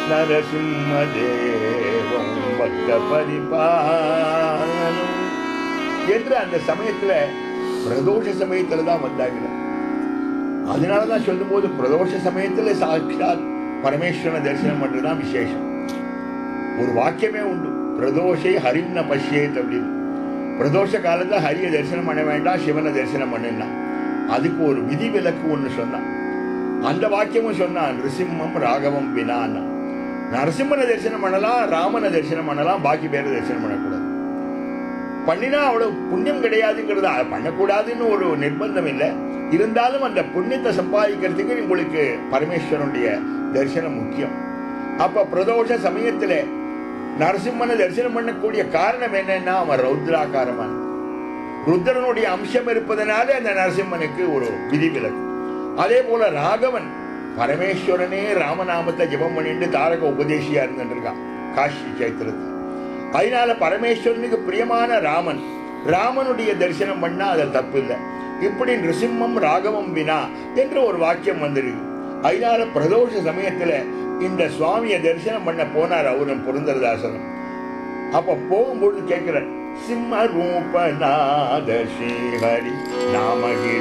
நரசிம்மதேவம் பக்த பரிபாலம் என்று அந்த சமயத்துல பிரதோஷ சமயத்துல தான் வந்தாங்க அதனாலதான் சொல்லும் போது பிரதோஷ சமயத்துல சாட்சாத் பரமேஸ்வரனை தரிசனம் பண்றதுதான் விசேஷம் ஒரு வாக்கியமே உண்டு பிரதோஷை ஹரிம்ன பஷ்யேத் அப்படின்னு பிரதோஷ காலத்துல ஹரியை தரிசனம் பண்ண வேண்டாம் சிவனை தரிசனம் பண்ணுன்னா அதுக்கு ஒரு விதி விலக்கு ஒண்ணு சொன்னான் அந்த வாக்கியமும் சொன்னான் நிருசிம்மம் ராகவம் வினான்னா நரசிம்மனை தரிசனம் பண்ணலாம் ராமனை தரிசனம் பண்ணலாம் பாக்கி பேரை தரிசனம் பண்ணக்கூடாது பண்ணினா அவ்வளவு புண்ணியம் கிடையாதுங்கிறது அது பண்ணக்கூடாதுன்னு ஒரு நிர்பந்தம் இல்லை இருந்தாலும் அந்த புண்ணியத்தை சம்பாதிக்கிறதுக்கு உங்களுக்கு பரமேஸ்வரனுடைய தரிசனம் முக்கியம் அப்ப பிரதோஷ சமயத்துல நரசிம்மனை தரிசனம் பண்ணக்கூடிய காரணம் என்னன்னா அவன் ரௌத்ராகாரமான ருத்ரனுடைய அம்சம் இருப்பதனால அந்த நரசிம்மனுக்கு ஒரு விதிவிலக்கு அதே போல ராகவன் பரமேஸ்வரனே ராமநாமத்தை ஜெபம் பண்ணிட்டு தாரக உபதேசியா இருந்துட்டு இருக்கான் காஷி சைத்திரத்தில் அதனால பரமேஸ்வரனுக்கு பிரியமான ராமன் ராமனுடைய தரிசனம் பண்ணா அது தப்பு இல்லை இப்படி நிருசிம்மம் ராகவம் வினா என்று ஒரு வாக்கியம் வந்திருக்கு அதனால பிரதோஷ சமயத்துல இந்த சுவாமியை தரிசனம் பண்ண போனார் அவரும் புரந்தரதாசனம் அப்ப போகும்பொழுது கேட்கிறார் சிம்ம ரூபநாத ஸ்ரீஹரி நாமகி